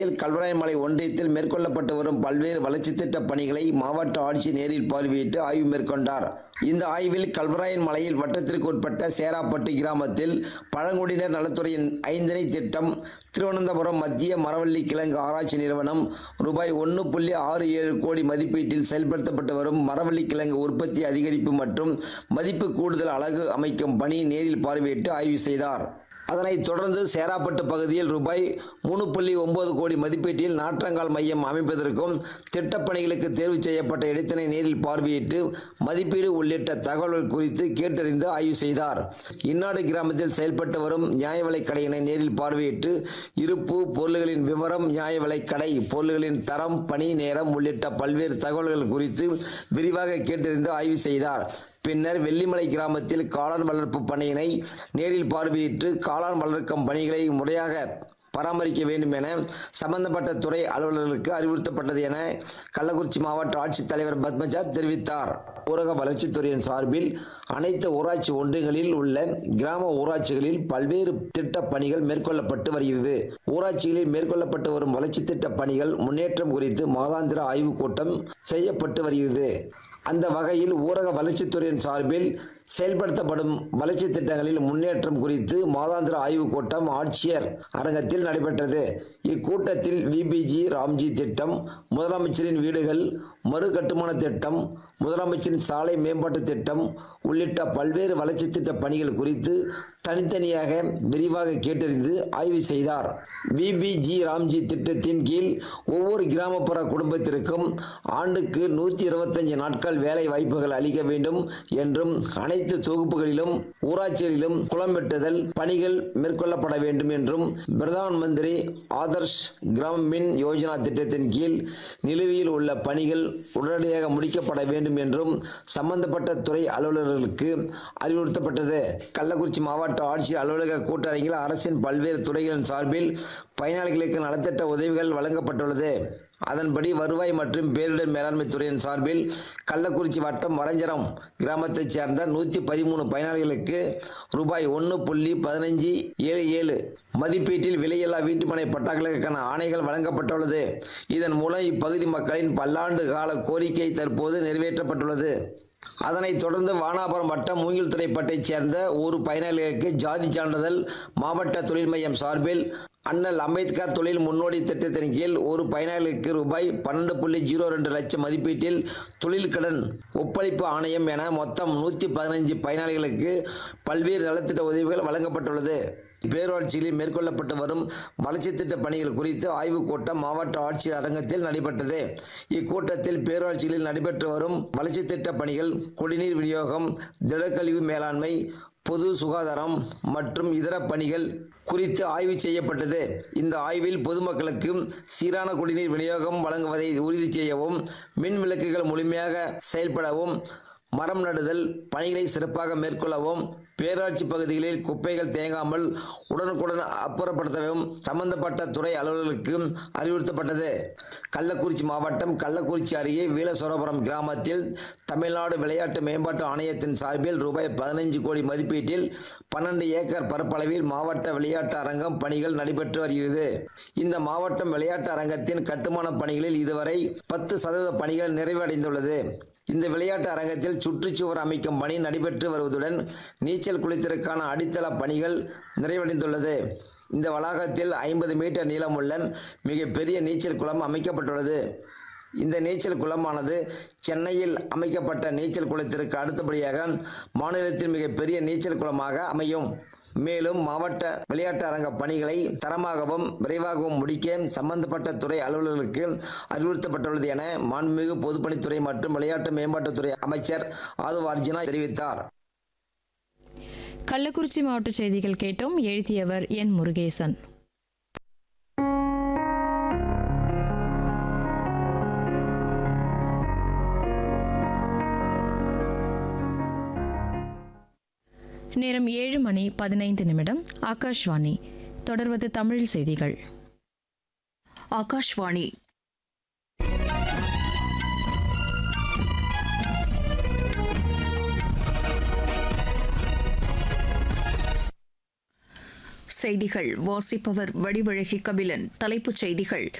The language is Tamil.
கல்வராயமலை ஒன்றியத்தில் மேற்கொள்ளப்பட்டு வரும் பல்வேறு வளர்ச்சித் திட்ட பணிகளை மாவட்ட ஆட்சியர் நேரில் பார்வையிட்டு ஆய்வு மேற்கொண்டார் இந்த ஆய்வில் கல்வராயன் மலையில் வட்டத்திற்கு உட்பட்ட சேராப்பட்டு கிராமத்தில் பழங்குடியினர் நலத்துறையின் ஐந்தனை திட்டம் திருவனந்தபுரம் மத்திய மரவள்ளி கிழங்கு ஆராய்ச்சி நிறுவனம் ரூபாய் ஒன்று புள்ளி ஆறு ஏழு கோடி மதிப்பீட்டில் செயல்படுத்தப்பட்டு வரும் மரவள்ளி கிழங்கு உற்பத்தி அதிகரிப்பு மற்றும் மதிப்பு கூடுதல் அலகு அமைக்கும் பணி நேரில் பார்வையிட்டு ஆய்வு செய்தார் அதனைத் தொடர்ந்து சேராப்பட்டு பகுதியில் ரூபாய் மூணு புள்ளி ஒன்பது கோடி மதிப்பீட்டில் நாற்றங்கால் மையம் அமைப்பதற்கும் திட்டப்பணிகளுக்கு தேர்வு செய்யப்பட்ட இடத்தினை நேரில் பார்வையிட்டு மதிப்பீடு உள்ளிட்ட தகவல்கள் குறித்து கேட்டறிந்து ஆய்வு செய்தார் இந்நாடு கிராமத்தில் செயல்பட்டு வரும் நியாய விலைக் கடையினை நேரில் பார்வையிட்டு இருப்பு பொருள்களின் விவரம் நியாய விலைக் கடை பொருள்களின் தரம் பணி நேரம் உள்ளிட்ட பல்வேறு தகவல்கள் குறித்து விரிவாக கேட்டறிந்து ஆய்வு செய்தார் பின்னர் வெள்ளிமலை கிராமத்தில் காளான் வளர்ப்பு பணியினை நேரில் பார்வையிட்டு காளான் வளர்க்கும் பணிகளை முறையாக பராமரிக்க வேண்டும் என சம்பந்தப்பட்ட துறை அலுவலர்களுக்கு அறிவுறுத்தப்பட்டது என கள்ளக்குறிச்சி மாவட்ட ஆட்சித்தலைவர் பத்மஜா தெரிவித்தார் ஊரக வளர்ச்சித்துறையின் சார்பில் அனைத்து ஊராட்சி ஒன்றியங்களில் உள்ள கிராம ஊராட்சிகளில் பல்வேறு திட்ட பணிகள் மேற்கொள்ளப்பட்டு வருகிறது ஊராட்சிகளில் மேற்கொள்ளப்பட்டு வரும் வளர்ச்சி திட்ட பணிகள் முன்னேற்றம் குறித்து மாதாந்திர ஆய்வுக் கூட்டம் செய்யப்பட்டு வருகிறது அந்த வகையில் ஊரக வளர்ச்சித்துறையின் சார்பில் செயல்படுத்தப்படும் வளர்ச்சி திட்டங்களில் முன்னேற்றம் குறித்து மாதாந்திர ஆய்வுக் கூட்டம் ஆட்சியர் அரங்கத்தில் நடைபெற்றது இக்கூட்டத்தில் விபிஜி ராம்ஜி திட்டம் முதலமைச்சரின் வீடுகள் மறு கட்டுமான திட்டம் முதலமைச்சரின் சாலை மேம்பாட்டு திட்டம் உள்ளிட்ட பல்வேறு வளர்ச்சி திட்ட பணிகள் குறித்து தனித்தனியாக விரிவாக கேட்டறிந்து ஆய்வு செய்தார் விபிஜி ராம்ஜி திட்டத்தின் கீழ் ஒவ்வொரு கிராமப்புற குடும்பத்திற்கும் ஆண்டுக்கு நூற்றி இருபத்தஞ்சு நாட்கள் வேலை வாய்ப்புகள் அளிக்க வேண்டும் என்றும் அனைத்து தொகுப்புகளிலும் ஊராட்சிகளிலும் குளம் வெட்டுதல் பணிகள் மேற்கொள்ளப்பட வேண்டும் என்றும் பிரதான் மந்திரி ஆதர்ஷ் கிராம் மின் யோஜனா திட்டத்தின் கீழ் நிலுவையில் உள்ள பணிகள் உடனடியாக முடிக்கப்பட வேண்டும் என்றும் சம்பந்தப்பட்ட துறை அலுவலர்களுக்கு அறிவுறுத்தப்பட்டது கள்ளக்குறிச்சி மாவட்ட ஆட்சியர் அலுவலக கூட்டரங்கில் அரசின் பல்வேறு துறைகளின் சார்பில் பயனாளிகளுக்கு நலத்திட்ட உதவிகள் வழங்கப்பட்டுள்ளது அதன்படி வருவாய் மற்றும் பேரிடர் மேலாண்மை துறையின் சார்பில் கள்ளக்குறிச்சி வட்டம் வரைஞ்சரம் கிராமத்தைச் சேர்ந்த நூற்றி பதிமூணு பயனாளிகளுக்கு ரூபாய் ஒன்று புள்ளி பதினஞ்சு ஏழு ஏழு மதிப்பீட்டில் விலையில்லா வீட்டுமனை பட்டாக்களுக்கான ஆணைகள் வழங்கப்பட்டுள்ளது இதன் மூலம் இப்பகுதி மக்களின் பல்லாண்டு கால கோரிக்கை தற்போது நிறைவேற்றப்பட்டுள்ளது அதனைத் தொடர்ந்து வானாபுரம் வட்டம் மூங்கில்துறைப்பட்டைச் சேர்ந்த ஒரு பயனாளிகளுக்கு ஜாதி சான்றிதழ் மாவட்ட தொழில் மையம் சார்பில் அண்ணல் அம்பேத்கர் தொழில் முன்னோடி திட்டத்தின் கீழ் ஒரு பயனாளிக்கு ரூபாய் பன்னெண்டு புள்ளி ஜீரோ ரெண்டு லட்சம் மதிப்பீட்டில் தொழில் கடன் ஒப்பளிப்பு ஆணையம் என மொத்தம் நூற்றி பதினஞ்சு பயனாளிகளுக்கு பல்வேறு நலத்திட்ட உதவிகள் வழங்கப்பட்டுள்ளது பேரூராட்சிகளில் மேற்கொள்ளப்பட்டு வரும் வளர்ச்சி திட்ட பணிகள் குறித்து ஆய்வுக் கூட்டம் மாவட்ட ஆட்சியர் அரங்கத்தில் நடைபெற்றது இக்கூட்டத்தில் பேரூராட்சிகளில் நடைபெற்று வரும் வளர்ச்சி திட்ட பணிகள் குடிநீர் விநியோகம் திடக்கழிவு மேலாண்மை பொது சுகாதாரம் மற்றும் இதர பணிகள் குறித்து ஆய்வு செய்யப்பட்டது இந்த ஆய்வில் பொதுமக்களுக்கு சீரான குடிநீர் விநியோகம் வழங்குவதை உறுதி செய்யவும் மின் விளக்குகள் முழுமையாக செயல்படவும் மரம் நடுதல் பணிகளை சிறப்பாக மேற்கொள்ளவும் பேராட்சி பகுதிகளில் குப்பைகள் தேங்காமல் உடனுக்குடன் அப்புறப்படுத்தவும் சம்பந்தப்பட்ட துறை அலுவலர்களுக்கு அறிவுறுத்தப்பட்டது கள்ளக்குறிச்சி மாவட்டம் கள்ளக்குறிச்சி அருகே வீலசோரபுரம் கிராமத்தில் தமிழ்நாடு விளையாட்டு மேம்பாட்டு ஆணையத்தின் சார்பில் ரூபாய் பதினைஞ்சு கோடி மதிப்பீட்டில் பன்னெண்டு ஏக்கர் பரப்பளவில் மாவட்ட விளையாட்டு அரங்கம் பணிகள் நடைபெற்று வருகிறது இந்த மாவட்டம் விளையாட்டு அரங்கத்தின் கட்டுமான பணிகளில் இதுவரை பத்து சதவீத பணிகள் நிறைவடைந்துள்ளது இந்த விளையாட்டு அரங்கத்தில் சுற்றுச்சுவர் அமைக்கும் பணி நடைபெற்று வருவதுடன் நீச்சல் குளத்திற்கான அடித்தள பணிகள் நிறைவடைந்துள்ளது இந்த வளாகத்தில் ஐம்பது மீட்டர் நீளமுள்ள மிகப்பெரிய நீச்சல் குளம் அமைக்கப்பட்டுள்ளது இந்த நீச்சல் குளமானது சென்னையில் அமைக்கப்பட்ட நீச்சல் குளத்திற்கு அடுத்தபடியாக மாநிலத்தின் மிகப்பெரிய நீச்சல் குளமாக அமையும் மேலும் மாவட்ட விளையாட்டு அரங்க பணிகளை தரமாகவும் விரைவாகவும் முடிக்க சம்பந்தப்பட்ட துறை அலுவலர்களுக்கு அறிவுறுத்தப்பட்டுள்ளது என மாண்புமிகு பொதுப்பணித்துறை மற்றும் விளையாட்டு மேம்பாட்டுத்துறை அமைச்சர் ஆதவ அர்ஜுனா தெரிவித்தார் கள்ளக்குறிச்சி மாவட்ட செய்திகள் கேட்டோம் எழுதியவர் என் முருகேசன் நேரம் ஏழு மணி பதினைந்து நிமிடம் ஆகாஷ்வாணி தொடர்வது தமிழ் செய்திகள் ஆகாஷ்வாணி செய்திகள் வாசிப்பவர் வடிவழகி கபிலன் தலைப்புச் செய்திகள்